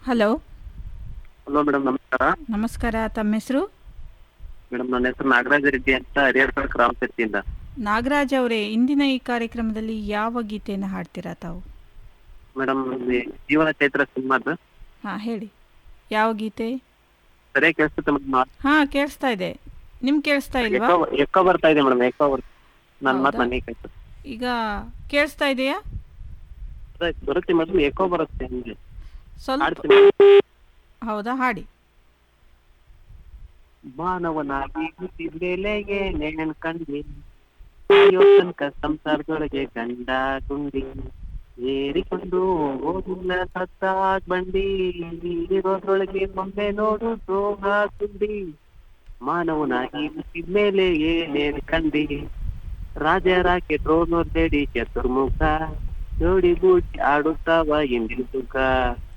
Hello hello madam ನಮಸ್ಕಾರ ನಮಸ್ಕಾರ ತಮ್ಮ ಹೆಸರು ಮೇಡಮ್ ನನ್ನ ಹೆಸರು ನಾಗರಾಜ ರೆಡ್ಡಿ ಅಂತ ಹರಿಹರ ತಾಲೂಕು ರಾಮಚರ್ತಿಯಿಂದ ನಾಗರಾಜ್ ಅವರೇ ಇಂದಿನ ಈ ಕಾರ್ಯಕ್ರಮದಲ್ಲಿ ಯಾವ ಗೀತೆಯನ್ನು ಹಾಡ್ತೀರಾ ತಾವು ಮೇಡಮ್ ಈ ಜೀವನ ಚೈತ್ರ ಸಿನಿಮಾದ ಹಾಂ ಹೇಳಿ ಯಾವ ಗೀತೆ ಸರಿಯಾಗಿ ಕೇಳಿಸುತ್ತೆ ಮೇಡಮ್ ಹಾಂ ಕೇಳಿಸ್ತಾ ಇದೆ ನಿಮ್ಗೆ ಕೇಳಿಸ್ತಾ ಇಲ್ವಾ ಎಕ್ಕೋ ಎಕ್ಕೋ ಬರ್ತಾ ಇದೆ ಮೇಡಮ್ ಎಕ್ಕೋ ಬರ್ತಾ ನನ್ನ ಮಾತು ಹೌದಾ? ನನಗೆ ಕೇಳ್ತದೆ ಈಗ ಕೇಳಿಸ್ತಾ ಇದೆಯಾ ಅದೇ ಬರುತ್ತೆ ಮೇಡಮ್ ಎಕ್ಕೋ ಬರುತ್ತೆ ಹಂಗೆ ಸ್ವಲ್ಪ ಹಾಡ್ತೀನಿ ಹೌದಾ ಹಾಡಿ ಮಾನವನಾಗಿ ಹುಟ್ಟಿದ್ಮೇಲೆಗೆ ನೇಣನ್ ಕಂಡಿ ಅಯ್ಯೋ ತನಕ ಸಂಸಾರದೊಳಗೆ ಗಂಡ ಗುಂಡಿ ಏರಿಕೊಂಡು ಹೋಗಿಲ್ಲ ಸತ್ತಾಗ್ ಬಂಡಿ ಇರೋದ್ರೊಳಗೆ ಒಮ್ಮೆ ನೋಡು ದ್ರೋಹ ತುಂಡಿ ಮಾನವನಾಗಿ ಹುಟ್ಟಿದ್ಮೇಲೆ ಏನೇನ್ ಕಂಡಿ ರಾಜರಾಕೆ ಡ್ರೋನೋರ್ ಬೇಡಿ ಚತುರ್ಮುಖ ಜೋಡಿ ಗೂಡಿ ಆಡುತ್ತಾವ ಇಂದಿನ ಸುಖ